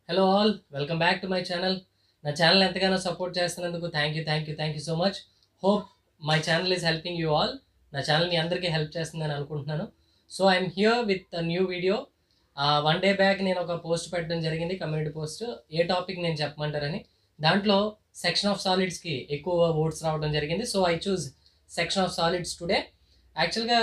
Hello all welcome back to my channel నా channel ఎంతగానో support చేస్తున్నందుకు thank you thank you thank you so much hope my channel is helping you all నా channel మీ అందరికీ help చేస్తుందని అనుకుంటున్నాను so I'm here with new video one day back నేను ఒక పోస్ట్ పెట్టడం జరిగింది కమ్యూనిటీ పోస్ట్ ఏ టాపిక్ నేను చెప్పమంటారని దాంట్లో సెక్షన్ ఆఫ్ సాలిడ్స్కి ఎక్కువ ఓట్స్ రావడం జరిగింది so I choose section of solids today యాక్చువల్గా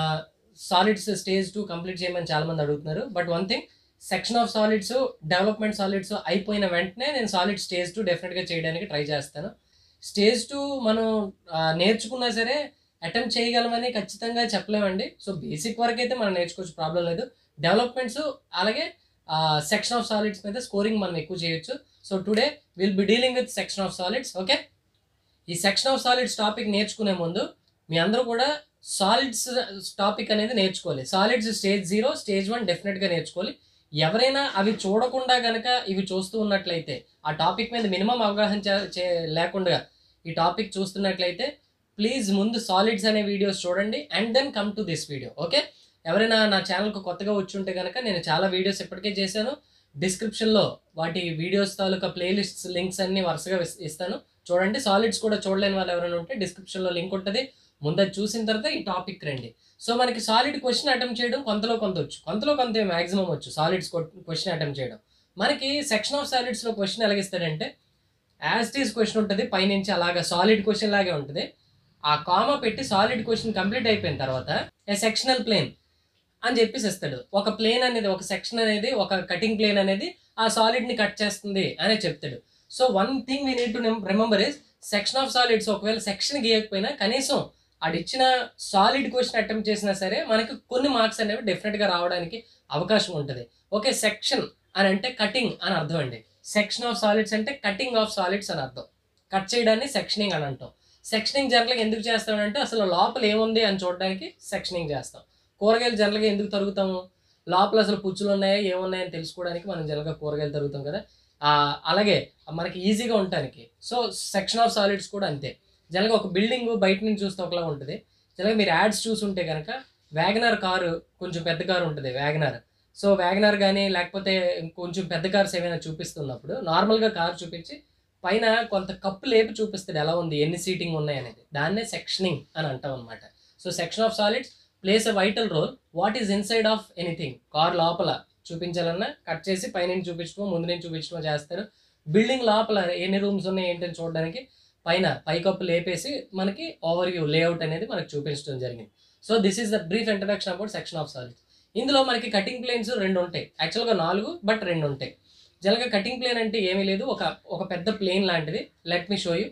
సాలిడ్స్ స్టేజ్ టూ కంప్లీట్ చేయమని చాలామంది అడుగుతున్నారు but one thing section of solids development solids అయిపోయిన వెంటనే నేను సాలిడ్ స్టేజ్ టూ డెఫినెట్గా చేయడానికి ట్రై చేస్తాను స్టేజ్ టూ మనం ఆ, నేర్చుకున్నా సరే అటెంప్ట్ చేయగలమని ఖచ్చితంగా చెప్పలేమండి సో బేసిక్ వరకు అయితే మనం నేర్చుకోవచ్చు ప్రాబ్లం లేదు డెవలప్మెంట్స్ అలాగే సెక్షన్ ఆఫ్ సాలిడ్స్ మీద స్కోరింగ్ మనం ఎక్కువ చేయొచ్చు so today will be dealing with section of solids okay ఈ సెక్షన్ ఆఫ్ సాలిడ్స్ టాపిక్ నేర్చుకునే ముందు మీ అందరూ కూడా సాలిడ్స్ టాపిక్ అనేది నేర్చుకోవాలి solids stage zero stage one డెఫినెట్గా నేర్చుకోవాలి ఎవరైనా అవి చూడకుండా గనక ఇవి చూస్తూ ఉన్నట్లయితే ఆ టాపిక్ మీద మినిమం అవగాహన చే- చే- లేకుండా ఈ టాపిక్ చూస్తున్నట్లయితే ప్లీజ్ ముందు సాలిడ్స్ అనే వీడియోస్ చూడండి and then come to this video okay ఎవరైనా నా ఛానల్కి కొత్తగా వచ్చి ఉంటే కనుక నేను చాలా వీడియోస్ ఇప్పటికే చేశాను డిస్క్రిప్షన్లో వాటి వీడియోస్ తాలూకా ప్లేలిస్ట్స్ లింక్స్ అన్ని వరుసగా ఇస్- ఇస్తాను చూడండి సాలిడ్స్ కూడా చూడలేని వాళ్ళు ఎవరైనా ఉంటే డిస్క్రిప్షన్లో లింక్ ఉంటుంది ముందు అది చూసిన తర్వాత ఈ టాపిక్ రండి సో మనకి సాలిడ్ క్వశ్చన్ అటెంప్ట్ చేయడం కొంతలో కొంత వచ్చు కొంతలో కొంత మ్యాక్సిమం వచ్చు సాలిడ్స్ క్వశ్చన్ అటెంప్ట్ చేయడం మనకి సెక్షన్ ఆఫ్ సాలిడ్స్లో క్వశ్చన్ ఎలాగిస్తాడంటే యాజ్ టీస్ క్వశ్చన్ ఉంటుంది పైనుంచి అలాగా సాలిడ్ క్వశ్చన్ లాగే ఉంటుంది ఆ కామా పెట్టి సాలిడ్ క్వశ్చన్ కంప్లీట్ అయిపోయిన తర్వాత ఏ సెక్షనల్ ప్లేన్ అని చెప్పేసి ఇస్తాడు ఒక ప్లేన్ అనేది ఒక సెక్షన్ అనేది ఒక కటింగ్ ప్లేన్ అనేది ఆ సాలిడ్ని కట్ చేస్తుంది అని చెప్తాడు so one thing we need to remember is section of solids ఒకవేళ సెక్షన్ గీయకపోయినా కనీసం అది ఇచ్చిన సాలిడ్ క్వశ్చన్ అటెంప్ట్ చేసినా సరే మనకి కొన్ని మార్క్స్ అనేవి డెఫినెట్గా రావడానికి అవకాశం ఉంటుంది ఓకే సెక్షన్ అని అంటే కటింగ్ అని అర్థం అండి సెక్షన్ ఆఫ్ సాలిడ్స్ అంటే కటింగ్ ఆఫ్ సాలిడ్స్ అని అర్థం కట్ చేయడాన్ని సెక్షనింగ్ అని అంటాం సెక్షనింగ్ జనరల్గా ఎందుకు చేస్తామంటే అసలు లోపల ఏముంది అని చూడడానికి సెక్షనింగ్ చేస్తాం కూరగాయలు జనరల్గా ఎందుకు తరుగుతాము లోపల అసలు పుచ్చులు ఉన్నాయా ఏమున్నాయని తెలుసుకోవడానికి మనం జనరల్గా కూరగాయలు తరుగుతాం కదా ఆ, అలాగే మనకి ఈజీగా ఉండటానికి సో సెక్షన్ ఆఫ్ సాలిడ్స్ కూడా అంతే జనరల్గా ఒక బిల్డింగ్ బయట నుంచి చూస్తే ఒకలా ఉంటుంది జనరల్గా మీరు యాడ్స్ చూసుంటే కనుక వ్యాగనార్ కారు కొంచెం పెద్ద కారు ఉంటుంది వ్యాగనార్ సో వ్యాగనార్ కానీ లేకపోతే కొంచెం పెద్ద కార్స్ ఏమైనా చూపిస్తున్నప్పుడు నార్మల్గా కార్ చూపించి పైన కొంత కప్పు లేపి చూపిస్తాడు ఎలా ఉంది ఎన్ని సీటింగ్ ఉన్నాయి అనేది దాన్నే సెక్షనింగ్ అని అంటాం అనమాట so section of solids plays a vital role what is inside of anything car లోపల చూపించాలన్నా కట్ చేసి పైన చూపించడమో ముందు నుంచి చూపించడమో చేస్తారు బిల్డింగ్ లోపల ఎన్ని రూమ్స్ ఉన్నాయి ఏంటని చూడడానికి పైన పైకప్పు లేపేసి మనకి ఓవర్ వ్యూ లేఅవుట్ అనేది మనకి చూపించడం జరిగింది so this is the brief introduction about section of solids ఇందులో మనకి కటింగ్ ప్లేన్స్ రెండు ఉంటాయి యాక్చువల్గా నాలుగు బట్ రెండు ఉంటాయి జనరల్గా కటింగ్ ప్లేన్ అంటే ఏమీ లేదు ఒక ఒక పెద్ద ప్లేన్ లాంటిది let me show you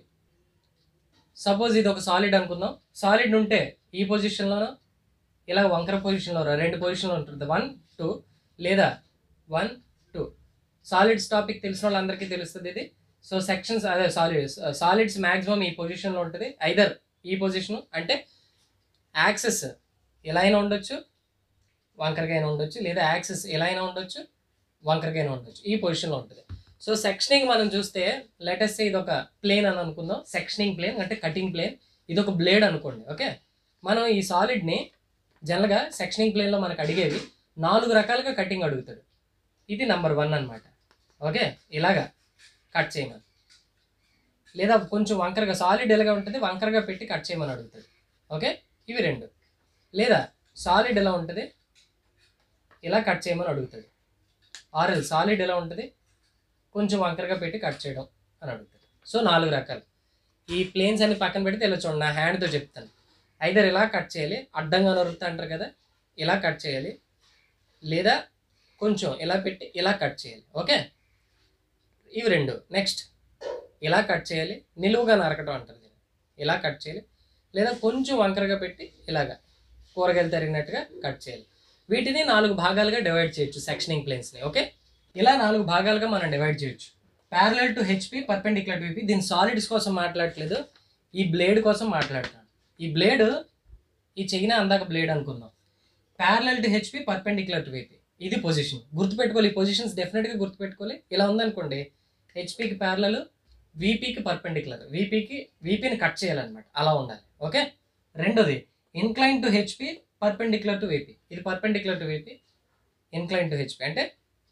suppose ఇది ఒక సాలిడ్ అనుకుందాం సాలిడ్ ఉంటే ఈ పొజిషన్లోనో ఇలా వంకర పొజిషన్లో రెండు పొజిషన్లో ఉంటుంది వన్ టూ లేదా వన్ టూ సాలిడ్స్ టాపిక్ తెలిసిన వాళ్ళందరికీ తెలుస్తుంది ఇది సో సెక్షన్స్ అదే సాలిడ్స్ సాలిడ్స్ మ్యాక్సిమం ఈ పొజిషన్లో ఉంటుంది ఐదర్ ఈ పొజిషన్ అంటే యాక్సెస్ ఎలా అయినా ఉండొచ్చు వంకరగా అయినా ఉండొచ్చు లేదా యాక్సెస్ ఎలా అయినా ఉండొచ్చు వంకరగా అయినా ఉండొచ్చు ఈ పొజిషన్లో ఉంటుంది సో సెక్షనింగ్ మనం చూస్తే లేటెస్ట్ ఇది ఒక ప్లేన్ అని అనుకుందాం సెక్షనింగ్ ప్లేన్ అంటే కటింగ్ ప్లేన్ ఇది ఒక బ్లేడ్ అనుకోండి ఓకే మనం ఈ సాలిడ్ని జనరల్గా సెక్షనింగ్ ప్లేన్లో మనకు అడిగేవి నాలుగు రకాలుగా కటింగ్ అడుగుతాడు ఇది నెంబర్ వన్ అనమాట ఓకే ఇలాగా కట్ చేయమని లేదా కొంచెం వంకరగా సాలిడ్ ఎలాగా ఉంటుంది వంకరగా పెట్టి కట్ చేయమని అడుగుతాడు ఓకే ఇవి రెండు లేదా సాలిడ్ ఎలా ఉంటుంది ఇలా కట్ చేయమని అడుగుతాడు ఆర్ఎల్ సాలిడ్ ఎలా ఉంటుంది కొంచెం వంకరగా పెట్టి కట్ చేయడం అని అడుగుతాడు సో నాలుగు రకాలు ఈ ప్లేన్స్ అన్ని పక్కన పెడితే ఇలా చూడండి నా హ్యాండ్తో చెప్తాను ఐదర్ ఇలా కట్ చేయాలి అడ్డంగా నరుకుతా అంటారు కదా ఇలా కట్ చేయాలి లేదా కొంచెం ఇలా పెట్టి ఇలా కట్ చేయాలి ఓకే ఇవి రెండు నెక్స్ట్ ఇలా కట్ చేయాలి నిలువుగా నరకటం అంటారు దీన్ని ఇలా కట్ చేయాలి లేదా కొంచెం వంకరగా పెట్టి ఇలాగా కూరగాయలు తరిగినట్టుగా కట్ చేయాలి వీటిని నాలుగు భాగాలుగా డివైడ్ చేయొచ్చు సెక్షనింగ్ ప్లేన్స్ని ఓకే ఇలా నాలుగు భాగాలుగా మనం డివైడ్ చేయొచ్చు parallel to HP perpendicular to VP దీని సాలిడ్స్ కోసం మాట్లాడట్లేదు ఈ బ్లేడ్ కోసం మాట్లాడుతాను ఈ బ్లేడ్ ఈ చెయ్యిన అందాక బ్లేడ్ అనుకుందాం parallel to HP perpendicular to VP ఇది పొజిషన్ గుర్తుపెట్టుకోవాలి ఈ పొజిషన్స్ డెఫినెట్గా గుర్తుపెట్టుకోవాలి ఇలా ఉందనుకోండి హెచ్పికి ప్యారలల్ వీపీకి పర్పెండిక్యులర్ వీపీకి వీపీని కట్ చేయాలన్నమాట అలా ఉండాలి ఓకే రెండోది incline to HP perpendicular to VP ఇది perpendicular to VP incline to HP అంటే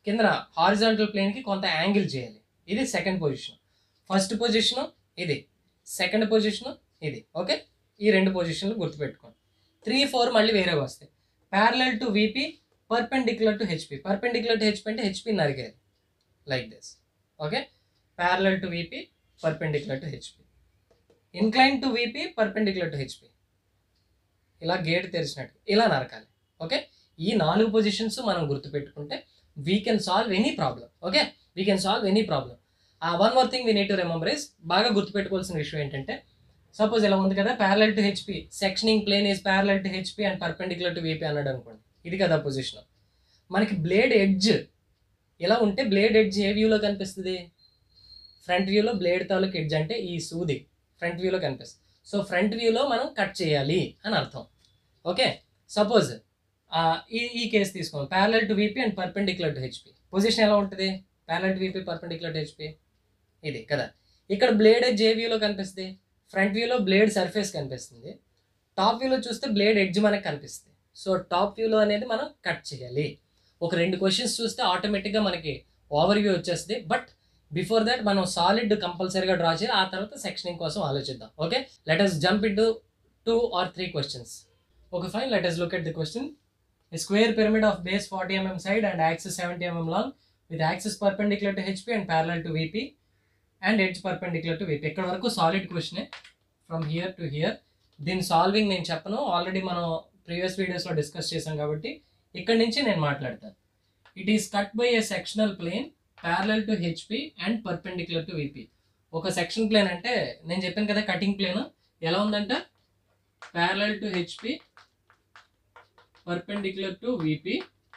కింద హారిజాంటల్ ప్లేన్కి కొంత యాంగిల్ చేయాలి ఇది సెకండ్ పొజిషన్ ఫస్ట్ పొజిషన్ ఇది సెకండ్ పొజిషన్ ఇది ఓకే ఈ రెండు పొజిషన్లు గుర్తుపెట్టుకోండి త్రీ ఫోర్ మళ్ళీ వేరే వస్తాయి parallel to VP perpendicular to HP perpendicular to HP అంటే హెచ్పి నరిగేది like this okay parallel to VP perpendicular to HP incline to VP perpendicular to HP ఇలా గేట్ తెరిచినట్టు ఇలా నరకాలి ఓకే ఈ నాలుగు పొజిషన్స్ మనం గుర్తుపెట్టుకుంటే we can solve any problem okay we can solve any problem ఆ one more thing we need to remember is బాగా గుర్తుపెట్టుకోవాల్సిన విషయం ఏంటంటే సపోజ్ ఇలా ఉంది కదా parallel to HP sectioning plane is parallel to HP and perpendicular to VP అన్నాడు అనుకోండి ఇది కదా పొజిషన్ మనకి బ్లేడ్ ఎడ్జ్ ఇలా ఉంటే బ్లేడ్ ఎడ్జ్ ఏ వ్యూలో కనిపిస్తుంది ఫ్రంట్ వ్యూలో బ్లేడ్ తాలూకు ఎడ్జ్ అంటే ఈ సూది ఫ్రంట్ వ్యూలో కనిపిస్తుంది సో ఫ్రంట్ వ్యూలో మనం కట్ చేయాలి అని అర్థం ఓకే సపోజ్ ఈ ఈ కేసు తీసుకోండి parallel to VP and perpendicular to HP position ఎలా ఉంటుంది parallel to VP perpendicular to HP ఇది కదా ఇక్కడ బ్లేడ్ ఎడ్జ్ ఏ వ్యూలో కనిపిస్తుంది ఫ్రంట్ వ్యూలో బ్లేడ్ సర్ఫేస్ కనిపిస్తుంది టాప్ వ్యూలో చూస్తే బ్లేడ్ ఎడ్జ్ మనకు కనిపిస్తుంది సో టాప్ వ్యూలో అనేది మనం కట్ చేయాలి ఒక రెండు క్వశ్చన్స్ చూస్తే ఆటోమేటిక్గా మనకి ఓవర్ వ్యూ వచ్చేస్తుంది బట్ బిఫోర్ దట్ మనం సాలిడ్ కంపల్సరీగా డ్రా చేయాలి ఆ తర్వాత సెక్షనింగ్ కోసం ఆలోచిద్దాం okay let us jump into two or three questions okay fine let us look at the question A square pyramid of base 40 mm side and axis 70 mm long with axis perpendicular to HP and parallel to VP and edge perpendicular to VP. ఇక్కడ వరకు solid question from here to here దీని solving నేను చెప్పను already మనం previous వీడియోస్లో discuss చేసాం కాబట్టి ఇక్కడ నుంచి నేను మాట్లాడతాను it is cut by a sectional plane parallel to HP and perpendicular to VP ఒక సెక్షన్ ప్లేన్ అంటే నేను చెప్పాను కదా కటింగ్ ప్లేన్ ఎలా ఉందంట parallel to HP perpendicular to VP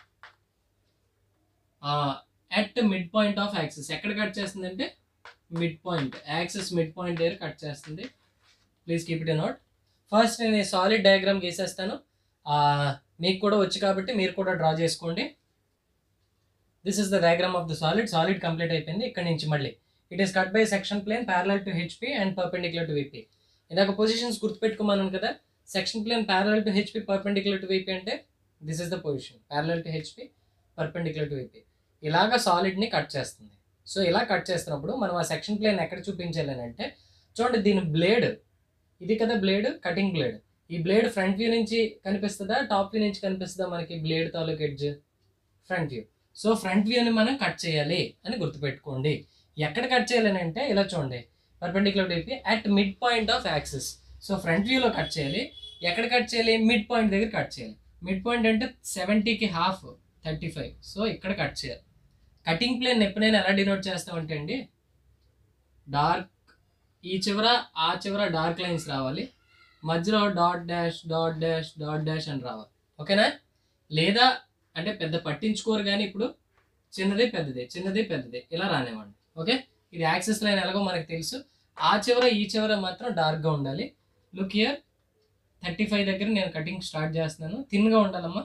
at mid point of axis ఎక్కడ కట్ చేస్తుందంటే mid point axis mid point దగ్గర కట్ చేస్తుంది please keep it a note first నేను సాలిడ్ డయాగ్రామ్ గీసేస్తాను ఆ, మీకు కూడా వచ్చు కాబట్టి మీరు కూడా డ్రా చేసుకోండి this is the diagram of the solid solid complete అయిపోయింది ఇక్కడ నుంచి మళ్ళీ it is cut by section plane parallel to HP and perpendicular to VP ఇందాక పొజిషన్స్ గుర్తుపెట్టుకోమన్నాను కదా section plane parallel to HP perpendicular to VP అంటే this is the position parallel to HP perpendicular to VP ఇలాగ సాలిడ్ని cut చేస్తుంది so ఇలా cut చేస్తున్నప్పుడు మనం ఆ సెక్షన్ ప్లేన్ ఎక్కడ చూపించాలి అని అంటే చూడండి దీని బ్లేడ్ ఇది కదా బ్లేడ్ కటింగ్ బ్లేడ్ ఈ బ్లేడ్ ఫ్రంట్ వ్యూ నుంచి కనిపిస్తుందా టాప్ వ్యూ నుంచి కనిపిస్తుందా మనకి బ్లేడ్ తాలూకు edge front view so front వ్యూని మనం కట్ చేయాలి అని గుర్తుపెట్టుకోండి ఎక్కడ కట్ చేయాలి అని అంటే ఇలా చూడండి perpendicular type at mid point of axis so front వ్యూలో కట్ చేయాలి ఎక్కడ కట్ చేయాలి మిడ్ పాయింట్ దగ్గర కట్ చేయాలి మిడ్ పాయింట్ అంటే సెవెంటీకి హాఫ్ థర్టీ ఫైవ్ సో ఇక్కడ కట్ చేయాలి కటింగ్ ప్లేన్ ఎప్పుడైనా ఎలా డినోట్ చేస్తామంటే అండి డార్క్ ఈ చివర ఆ చివర డార్క్ లైన్స్ రావాలి మధ్యలో dot dash dot dash dot dash అని రావాలి ఓకేనా లేదా అంటే పెద్ద పట్టించుకోరు కానీ ఇప్పుడు చిన్నది పెద్దది చిన్నది పెద్దది ఇలా రానివ్వండి ఓకే ఇది యాక్సెస్ లైన్ ఎలాగో మనకు తెలుసు ఆ చివర ఈ చివర మాత్రం డార్క్గా ఉండాలి లుక్ ఇయర్ థర్టీ ఫైవ్ దగ్గర నేను కటింగ్ స్టార్ట్ చేస్తున్నాను థిన్గా ఉండాలమ్మా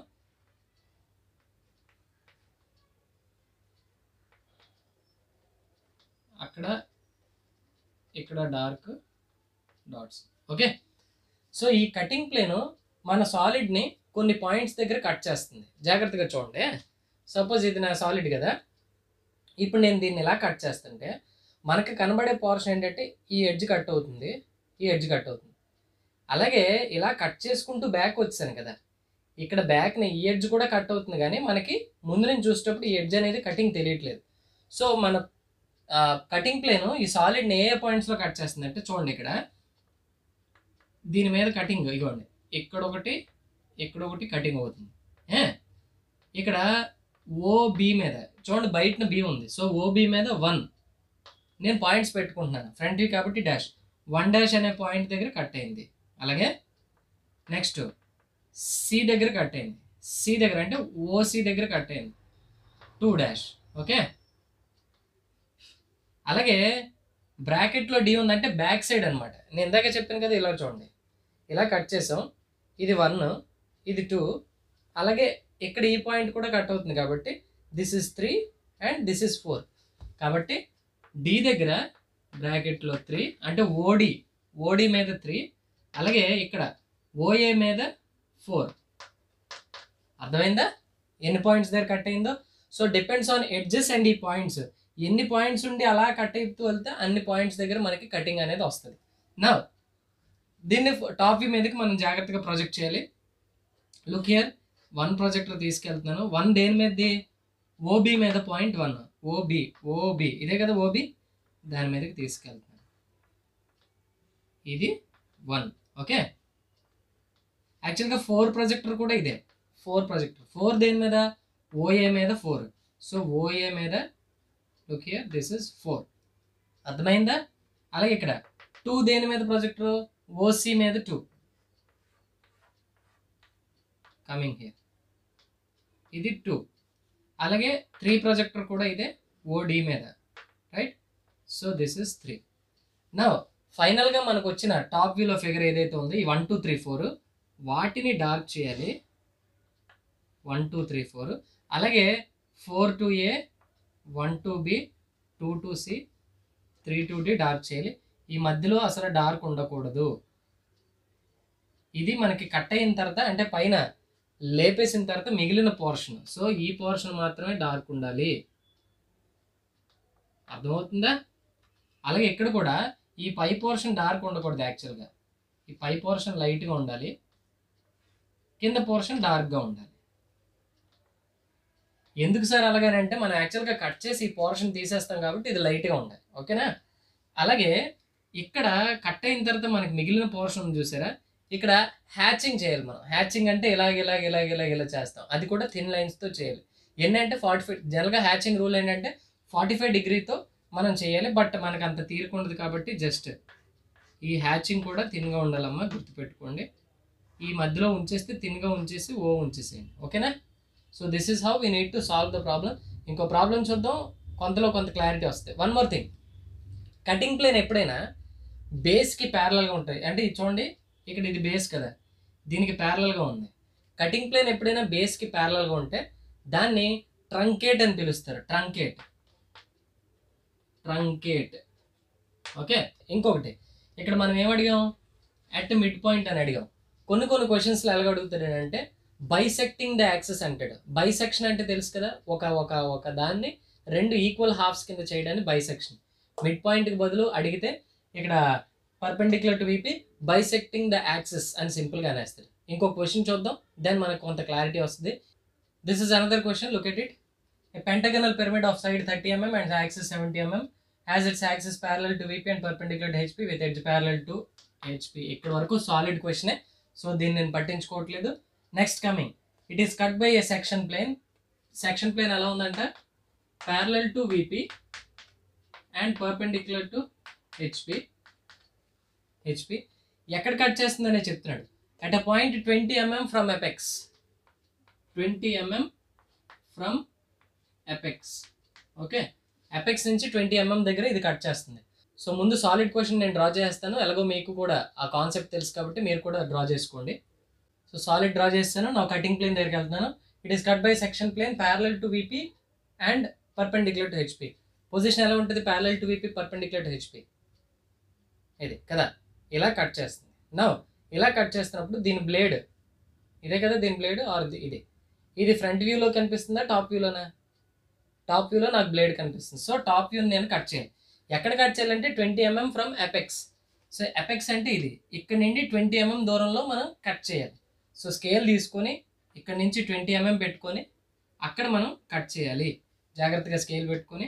అక్కడ ఇక్కడ డార్క్ డాట్స్ ఓకే సో ఈ కటింగ్ ప్లేను మన సాలిడ్ని కొన్ని పాయింట్స్ దగ్గర కట్ చేస్తుంది జాగ్రత్తగా చూడండి సపోజ్ ఇది నా సాలిడ్ కదా ఇప్పుడు నేను దీన్ని ఇలా కట్ చేస్తుంటే మనకి కనబడే పోర్షన్ ఏంటంటే ఈ ఎడ్జ్ కట్ అవుతుంది ఈ ఎడ్జ్ కట్ అవుతుంది అలాగే ఇలా కట్ చేసుకుంటూ బ్యాక్ వచ్చాను కదా ఇక్కడ బ్యాక్ని ఈ ఎడ్జ్ కూడా కట్ అవుతుంది కానీ మనకి ముందు నుంచి చూసేటప్పుడు ఈ ఎడ్జ్ అనేది కటింగ్ తెలియట్లేదు సో మన కటింగ్ ప్లేను ఈ సాలిడ్ని ఏ ఏ పాయింట్స్లో కట్ చేస్తుంది అంటే చూడండి ఇక్కడ దీని మీద కటింగ్ ఇగోండి ఇక్కడ ఒకటి ఇక్కడ ఒకటి కటింగ్ అవుతుంది ఏ ఇక్కడ ఓబి మీద చూడండి బయటన బి ఉంది సో ఓబి మీద వన్ నేను పాయింట్స్ పెట్టుకుంటున్నాను ఫ్రంట్ వ్యూ కాబట్టి డాష్ వన్ డాష్ అనే పాయింట్ దగ్గర కట్ అయింది అలాగే నెక్స్ట్ సి దగ్గర కట్ అయింది సి దగ్గర అంటే ఓసి దగ్గర కట్ అయింది టూ డాష్ ఓకే అలాగే బ్రాకెట్లో డి ఉందంటే బ్యాక్ సైడ్ అనమాట నేను ఇందాక చెప్పాను కదా ఇలా చూడండి ఇలా కట్ చేసాం ఇది వన్ ఇది టూ అలాగే ఇక్కడ ఈ పాయింట్ కూడా కట్ అవుతుంది కాబట్టి this is three and this is four కాబట్టి డి దగ్గర బ్రాకెట్లో త్రీ అంటే ఓడి ఓడి మీద త్రీ అలాగే ఇక్కడ ఓఏ మీద ఫోర్ అర్థమైందా ఎన్ని పాయింట్స్ దగ్గర కట్ అయిందో so depends on edges and ఈ పాయింట్స్ ఎన్ని పాయింట్స్ ఉండి అలా కట్ అయిపోతూ వెళ్తే అన్ని పాయింట్స్ దగ్గర మనకి కటింగ్ అనేది వస్తుంది నా దీన్ని టాప్ వ్యూ మీదకి మనం జాగ్రత్తగా ప్రొజెక్ట్ చేయాలి లుక్ హియర్ వన్ ప్రాజెక్ట్లో తీసుకెళ్తున్నాను వన్ దేని మీదది ఓబీ మీద పాయింట్ వన్ ఓబి ఓబి ఇదే కదా ఓబి దాని మీదకి తీసుకెళ్తున్నాను ఇది వన్ ఓకే యాక్చువల్గా ఫోర్ ప్రొజెక్టర్ కూడా ఇదే ఫోర్ ప్రొజెక్టర్ ఫోర్ దేని మీద ఓఏ మీద ఫోర్ సో ఓఏ మీద look here this is four అర్థమైందా అలాగే ఇక్కడ టూ దేని మీద ప్రొజెక్టర్ ఓసి మీద టూ కమింగ్ హియర్ ఇది టూ అలాగే త్రీ ప్రొజెక్టర్ కూడా ఇదే ఓడి మీద right so this is three నా ఫైనల్గా మనకు వచ్చిన టాప్ వ్యూలో ఫిగర్ ఏదైతే ఉందో ఈ వన్ టూ త్రీ ఫోర్ వాటిని డార్క్ చేయాలి వన్ టూ త్రీ ఫోర్ అలాగే four to A one to B two to C three to D dark చేయాలి ఈ మధ్యలో అసలు డార్క్ ఉండకూడదు ఇది మనకి కట్ అయిన తర్వాత అంటే పైన లేపేసిన తర్వాత మిగిలిన పోర్షన్ సో ఈ పోర్షన్ మాత్రమే డార్క్ ఉండాలి అర్థమవుతుందా అలాగే ఇక్కడ కూడా ఈ పై పోర్షన్ డార్క్ ఉండకూడదు యాక్చువల్గా ఈ పై పోర్షన్ లైట్గా ఉండాలి కింద పోర్షన్ డార్క్గా ఉండాలి ఎందుకు సార్ అలాగనంటే మనం యాక్చువల్గా కట్ చేసి ఈ పోర్షన్ తీసేస్తాం కాబట్టి ఇది లైట్గా ఉండాలి ఓకేనా అలాగే ఇక్కడ కట్ అయిన తర్వాత మనకి మిగిలిన పోర్షన్ చూసారా ఇక్కడ హ్యాచింగ్ చేయాలి మనం హ్యాచింగ్ అంటే ఇలాగ ఇలాగ ఇలాగ ఇలాగ ఇలా చేస్తాం అది కూడా థిన్ లైన్స్తో చేయాలి ఏంటంటే ఫార్టీ ఫైవ్ జనరల్గా హ్యాచింగ్ రూల్ ఏంటంటే ఫార్టీ ఫైవ్ డిగ్రీతో మనం చేయాలి బట్ మనకు అంత తీరుకుండదు కాబట్టి జస్ట్ ఈ హ్యాచింగ్ కూడా థిన్గా ఉండాలమ్మా గుర్తుపెట్టుకోండి ఈ మధ్యలో ఉంచేస్తే థిన్గా ఉంచేసి ఓ ఉంచేసేయండి ఓకేనా so this is how we need to solve the problem ఇంకో ప్రాబ్లం చూద్దాం కొంతలో కొంత క్లారిటీ వస్తాయి one more thing cutting plane ఎప్పుడైనా బేస్కి ప్యారలల్గా ఉంటాయి అంటే ఇది చూడండి ఇక్కడ ఇది బేస్ కదా దీనికి ప్యారలల్గా ఉంది కటింగ్ ప్లేన్ ఎప్పుడైనా బేస్కి ప్యారలల్గా ఉంటే దాన్ని ట్రంకేట్ అని పిలుస్తారు ట్రంకేట్ ట్రంకేట్ ఓకే ఇంకొకటి ఇక్కడ మనం ఏం అడిగాం అట్ మిడ్ పాయింట్ అని అడిగాం కొన్ని కొన్ని క్వశ్చన్స్లో ఎలాగ అడుగుతాడు అంటే బైసెక్టింగ్ ద యాక్సెస్ అంటాడు బైసెక్షన్ అంటే తెలుసు కదా ఒక ఒక ఒక దాన్ని రెండు ఈక్వల్ హాఫ్స్ కింద చేయడాన్ని బైసెక్షన్ మిడ్ పాయింట్కి బదులు అడిగితే ఇక్కడ perpendicular to VP bisecting the axes అని సింపుల్గా అనేస్తాడు ఇంకో క్వశ్చన్ చూద్దాం దెన్ మనకు కొంత క్లారిటీ వస్తుంది this is another question look at it A pentagonal pyramid of side 30 mm and axis 70 mm has its axis parallel to VP and perpendicular to HP with edge parallel to HP. ఇక్కడ వరకు solid క్వశ్చనే so దీన్ని నేను పట్టించుకోవట్లేదు next coming it is cut by a section plane section plane ఎలా ఉందంట parallel to VP and perpendicular to HP HP ఎక్కడ cut చేస్తుందనే చెప్తున్నాడు at a point twenty mm from apex twenty mm from apex okay apex నుంచి twenty mm దగ్గర ఇది cut చేస్తుంది so ముందు సాలిడ్ క్వశ్చన్ నేను డ్రా చేస్తాను ఎలాగో మీకు కూడా ఆ కాన్సెప్ట్ తెలుసు కాబట్టి మీరు కూడా డ్రా చేసుకోండి సో సాలిడ్ డ్రా చేస్తాను నా కటింగ్ ప్లేన్ దగ్గరికి వెళ్తున్నాను it is cut by section plane parallel to VP and perpendicular to HP position ఎలా ఉంటుంది parallel to VP perpendicular to HP ఇది కదా ఇలా కట్ చేస్తుంది నా ఇలా కట్ చేస్తున్నప్పుడు దీని బ్లేడ్ ఇదే కదా దీని బ్లేడ్ ఆర్ ఇది ఇది ఫ్రంట్ వ్యూలో కనిపిస్తుందా టాప్ వ్యూలోనా టాప్ వ్యూలో నాకు బ్లేడ్ కనిపిస్తుంది సో టాప్ వ్యూ నేను కట్ చేయాలి ఎక్కడ కట్ చేయాలంటే twenty mm from apex so apex అంటే ఇది ఇక్కడ నుండి ట్వంటీ ఎంఎం దూరంలో మనం కట్ చేయాలి సో స్కేల్ తీసుకొని ఇక్కడ నుంచి ట్వంటీ ఎంఎం పెట్టుకొని అక్కడ మనం కట్ చేయాలి జాగ్రత్తగా స్కేల్ పెట్టుకొని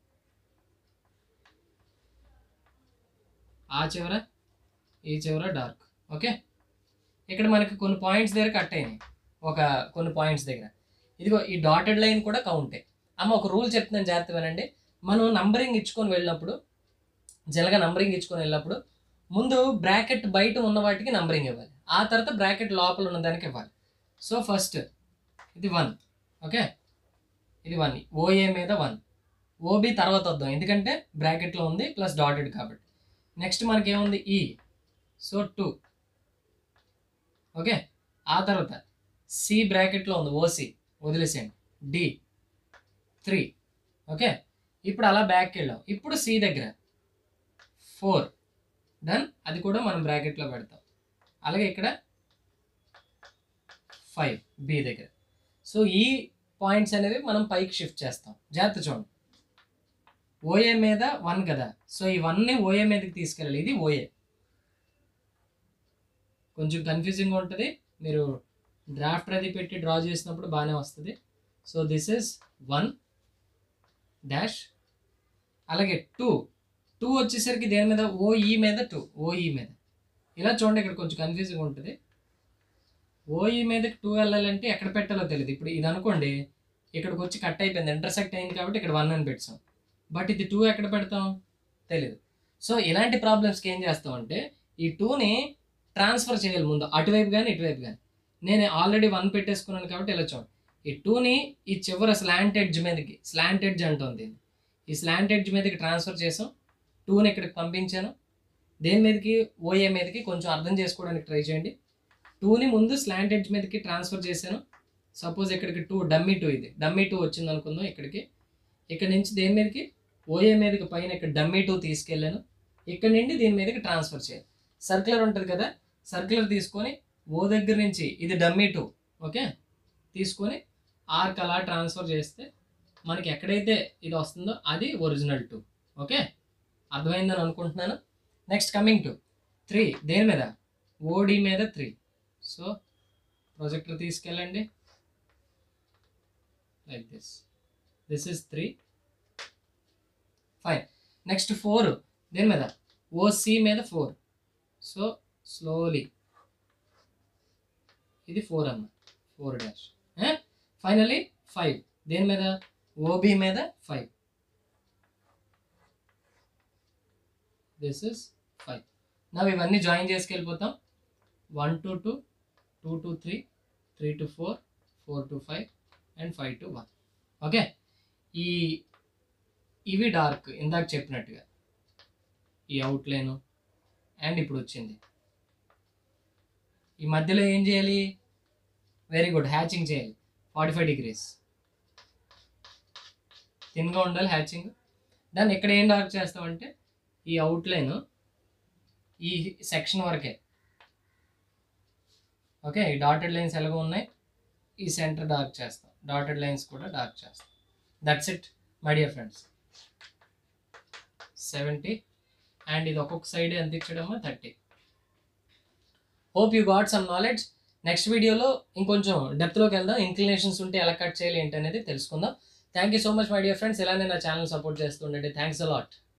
ఆ చివర ఈ చివర డార్క్ ఓకే ఇక్కడ మనకి కొన్ని పాయింట్స్ దగ్గర కట్ అయినాయి ఒక కొన్ని పాయింట్స్ దగ్గర ఇదిగో ఈ డాటెడ్ లైన్ కూడా కౌంటే అమ్మ ఒక రూల్ చెప్తున్నాను జాగ్రత్త వినండి మనం నంబరింగ్ ఇచ్చుకొని వెళ్ళినప్పుడు జనరల్గా నంబరింగ్ ఇచ్చుకొని వెళ్ళినప్పుడు ముందు బ్రాకెట్ బయట ఉన్న వాటికి నంబరింగ్ ఇవ్వాలి ఆ తర్వాత బ్రాకెట్ లోపల ఉన్న దానికి ఇవ్వాలి సో ఫస్ట్ ఇది వన్ ఓకే ఇది వన్ ఓఏ మీద వన్ ఓబి తర్వాత వద్దాం ఎందుకంటే బ్రాకెట్లో ఉంది ప్లస్ డాటెడ్ కాబట్టి నెక్స్ట్ మనకి ఏముంది ఈ సో టూ ఓకే ఆ తర్వాత సి బ్రాకెట్లో ఉంది ఓసి వదిలేసేయండి డి త్రీ ఓకే ఇప్పుడు అలా బ్యాక్కి వెళ్ళాం ఇప్పుడు సి దగ్గర ఫోర్ డన్ అది కూడా మనం బ్రాకెట్లో పెడతాం అలాగే ఇక్కడ ఫైవ్ బి దగ్గర సో ఈ పాయింట్స్ అనేవి మనం పైకి షిఫ్ట్ చేస్తాం జాగ్రత్త చూడండి ఓఏ మీద వన్ కదా సో ఈ వన్ని ఓఏ మీదకి తీసుకెళ్ళాలి ఇది ఓఏ కొంచెం కన్ఫ్యూజింగ్ ఉంటుంది మీరు డ్రాఫ్ట్ అది పెట్టి డ్రా చేసినప్పుడు బాగానే వస్తుంది so this is one dash అలాగే టూ టూ వచ్చేసరికి దేని మీద ఓఈ మీద టూ ఓఈ మీద ఇలా చూడండి ఇక్కడ కొంచెం కన్ఫ్యూజింగ్ ఉంటుంది ఓఈ మీదకి టూ వెళ్ళాలంటే ఎక్కడ పెట్టాలో తెలియదు ఇప్పుడు ఇది అనుకోండి ఇక్కడికి వచ్చి కట్ అయిపోయింది ఇంటర్సెక్ట్ అయింది కాబట్టి ఇక్కడ వన్ అని పెట్టాం బట్ ఇది టూ ఎక్కడ పెడతాం తెలియదు సో ఇలాంటి ప్రాబ్లమ్స్కి ఏం చేస్తాం అంటే ఈ టూని ట్రాన్స్ఫర్ చేయాలి ముందు అటువైపు కానీ ఇటువైపు కానీ నేను ఆల్రెడీ వన్ పెట్టేసుకున్నాను కాబట్టి ఇలా చూడండి ఈ టూని ఈ చివర స్లాంట్ ఎడ్జ్ మీదకి స్లాంట్ ఎడ్జ్ అంటుంది దీన్ని. ఈ స్లాంట్ ఎడ్జ్ మీదకి ట్రాన్స్ఫర్ చేసాం టూని ఇక్కడికి పంపించాను దేని మీదకి ఓఏ మీదకి కొంచెం అర్థం చేసుకోవడానికి ట్రై చేయండి టూని ముందు స్లాంట్ ఎడ్జ్ మీదకి ట్రాన్స్ఫర్ చేశాను సపోజ్ ఇక్కడికి టూ డమ్మీ టూ ఇది డమ్మీ టూ వచ్చింది అనుకుందాం ఇక్కడికి ఇక్కడ నుంచి దేని మీదకి ఓఏ మీదకి పైన ఇక్కడ డమ్మీ టూ తీసుకెళ్ళాను ఇక్కడ నుండి దీని మీదకి ట్రాన్స్ఫర్ చేయాలి సర్క్యులర్ ఉంటుంది కదా సర్క్యులర్ తీసుకొని ఓ దగ్గర నుంచి ఇది డమ్మీ టూ ఓకే తీసుకొని ఆర్క్ అలా ట్రాన్స్ఫర్ చేస్తే మనకి ఎక్కడైతే ఇది వస్తుందో అది ఒరిజినల్ టూ ఓకే అర్థమైందని అనుకుంటున్నాను నెక్స్ట్ కమింగ్ టు త్రీ దేని మీద ఓడి మీద త్రీ సో ప్రొజెక్టర్ తీసుకెళ్ళండి like this this is three fine next four దేని మీద ఓసి మీద ఫోర్ సో స్లోలీ ఇది ఫోర్ అన్న ఫోర్ డాష్ ఫైనలీ ఫైవ్ దేని మీద ఓబి మీద ఫైవ్ దిస్ ఇస్ ఫైవ్ నవ్వు ఇవన్నీ జాయిన్ చేసుకెళ్ళిపోతాం one to two two to three three to four four to five and five to one okay ఈ ఇవి డార్క్ ఇందాక చెప్పినట్టుగా ఈ అవుట్లైన్ అండ్ ఇప్పుడు వచ్చింది ఈ మధ్యలో ఏం చేయాలి వెరీ గుడ్ హ్యాచింగ్ చేయాలి ఫార్టీ ఫైవ్ డిగ్రీస్ థిన్గా ఉండాలి హ్యాచింగ్ దాన్ని ఇక్కడ ఏం డార్క్ చేస్తామంటే ఈ అవుట్లైన్ ఈ సెక్షన్ వరకే ఓకే ఈ డాటెడ్ లైన్స్ ఎలాగో ఉన్నాయి ఈ సెంటర్ డార్క్ చేస్తాం డాటెడ్ లైన్స్ కూడా డార్క్ చేస్తాం that's it my dear friends seventy and ఇది ఒక్కొక్క సైడ్ ఎంత ఇచ్చడమో thirty hope you got some knowledge next వీడియోలో ఇంకొంచెం డెప్త్లోకి వెళ్దాం ఇంక్లినేషన్స్ ఉంటే ఎలా కట్ చేయాలి ఏంటి అనేది తెలుసుకుందాం thank you so much my dear friends ఇలానే నా ఛానల్ సపోర్ట్ చేస్తుండండి థ్యాంక్స్ అలాట్